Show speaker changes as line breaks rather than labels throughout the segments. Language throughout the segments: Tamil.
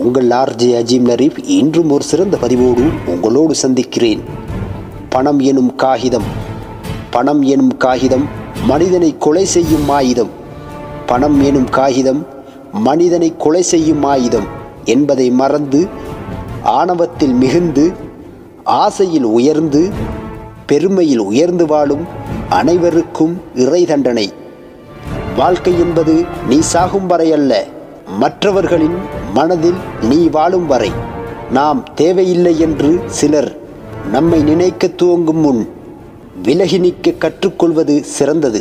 உங்கள் ஆர்ஜே அஜீம் லரீப் இன்றும் ஒரு சிறந்த பதிவோடு உங்களோடு சந்திக்கிறேன் பணம் எனும் காகிதம் பணம் எனும் காகிதம் மனிதனை கொலை செய்யும் ஆயுதம் பணம் எனும் காகிதம் மனிதனை கொலை செய்யும் ஆயுதம் என்பதை மறந்து ஆணவத்தில் மிகுந்து ஆசையில் உயர்ந்து பெருமையில் உயர்ந்து வாழும் அனைவருக்கும் இறை தண்டனை வாழ்க்கை என்பது நீ சாகும் வரை அல்ல மற்றவர்களின் மனதில் நீ வாழும் வரை நாம் தேவையில்லை என்று சிலர் நம்மை நினைக்க துவங்கும் முன் விலகி நிற்க கற்றுக்கொள்வது சிறந்தது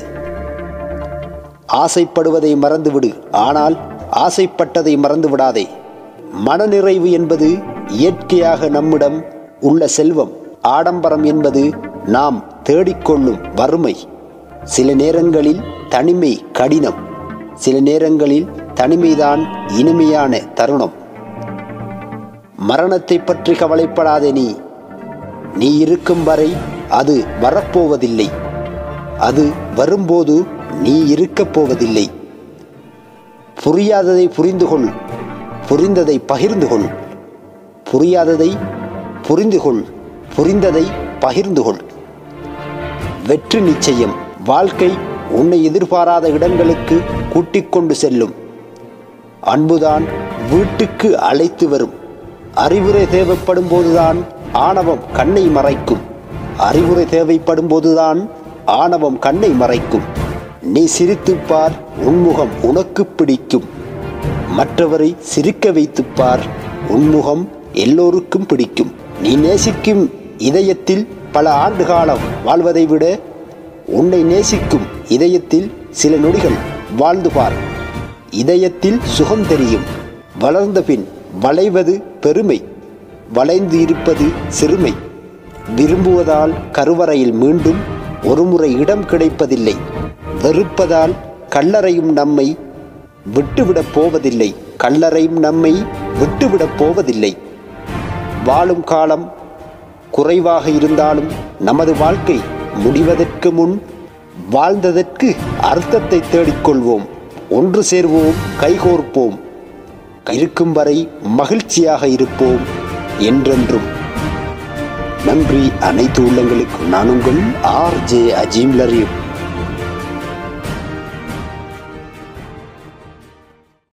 ஆசைப்படுவதை மறந்துவிடு ஆனால் ஆசைப்பட்டதை மறந்து விடாதே மனநிறைவு என்பது இயற்கையாக நம்மிடம் உள்ள செல்வம் ஆடம்பரம் என்பது நாம் தேடிக்கொள்ளும் வறுமை சில நேரங்களில் தனிமை கடினம் சில நேரங்களில் தனிமைதான் இனிமையான தருணம் மரணத்தை பற்றி கவலைப்படாதே நீ நீ இருக்கும் வரை அது வரப்போவதில்லை அது வரும்போது நீ இருக்கப் போவதில்லை புரியாததை புரிந்து கொள் புரிந்ததை பகிர்ந்து கொள் புரியாததை புரிந்து கொள் புரிந்ததை பகிர்ந்து கொள் வெற்றி நிச்சயம் வாழ்க்கை உன்னை எதிர்பாராத இடங்களுக்கு கூட்டிக் கொண்டு செல்லும் அன்புதான் வீட்டுக்கு அழைத்து வரும் அறிவுரை தேவைப்படும் போதுதான் ஆணவம் கண்ணை மறைக்கும் அறிவுரை தேவைப்படும் போதுதான் ஆணவம் கண்ணை மறைக்கும் நீ சிரித்துப் பார் உன்முகம் உனக்கு பிடிக்கும் மற்றவரை சிரிக்க வைத்துப் பார் உன்முகம் எல்லோருக்கும் பிடிக்கும் நீ நேசிக்கும் இதயத்தில் பல ஆண்டு காலம் வாழ்வதை விட உன்னை நேசிக்கும் இதயத்தில் சில நொடிகள் வாழ்ந்து பார் இதயத்தில் சுகம் தெரியும் வளர்ந்த பின் வளைவது பெருமை வளைந்து இருப்பது சிறுமை விரும்புவதால் கருவறையில் மீண்டும் ஒருமுறை இடம் கிடைப்பதில்லை வெறுப்பதால் கல்லறையும் நம்மை விட்டுவிடப் போவதில்லை கல்லறையும் நம்மை விட்டுவிடப் போவதில்லை வாழும் காலம் குறைவாக இருந்தாலும் நமது வாழ்க்கை முடிவதற்கு முன் வாழ்ந்ததற்கு அர்த்தத்தை தேடிக்கொள்வோம் ஒன்று சேர்வோம் கைகோர்ப்போம் இருக்கும் வரை மகிழ்ச்சியாக இருப்போம் என்றென்றும் நன்றி அனைத்து உள்ளங்களுக்கும் நான் உங்கள் ஆர் ஜே அஜீம் லரீப்